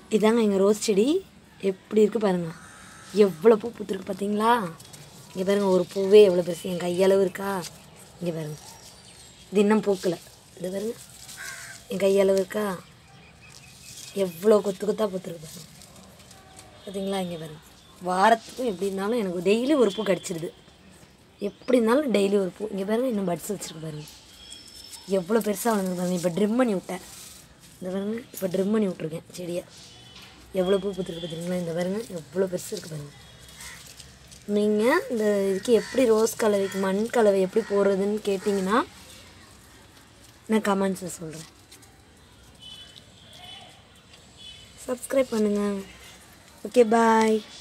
இதாங்க எங்கள் ரோஸ் செடி எப்படி இருக்குது பாருங்கள் எவ்வளோ பூ பூத்துருக்கு பார்த்தீங்களா இங்கே பாருங்கள் ஒரு பூவே எவ்வளோ பெருசு என் கையளவு இருக்கா இங்கே பாருங்கள் இது இன்னும் பூக்கலை இது பாருங்க என் கையளவு இருக்கா எவ்வளோ கொத்து கொத்தாக பூத்துருக்கு பாருங்க பார்த்தீங்களா இங்கே பாருங்க வாரத்துக்கும் எப்படி இருந்தாலும் எனக்கு டெய்லி ஒரு பூ கிடச்சிருது எப்படி இருந்தாலும் டெய்லி ஒரு பூ இங்கே பாருங்க இன்னும் பட்ஸ் வச்சுருக்கு பாருங்க எவ்வளோ பெருசாக வளர்ந்துருக்கு பாருங்க இப்போ ட்ரிம் பண்ணி விட்டேன் இந்த பாருங்க இப்போ ட்ரிம் பண்ணி விட்ருக்கேன் செடியை எவ்வளோ பூ பூத்துருக்கு பார்த்தீங்களா இந்த பாருங்க எவ்வளோ பெருசு இருக்குது பாருங்க நீங்கள் இந்த இதுக்கு எப்படி ரோஸ் கலவைக்கு மண் கலவை எப்படி போடுறதுன்னு கேட்டிங்கன்னா நான் கமெண்ட்ஸில் சொல்கிறேன் சப்ஸ்கிரைப் பண்ணுங்கள் ஓகே பாய்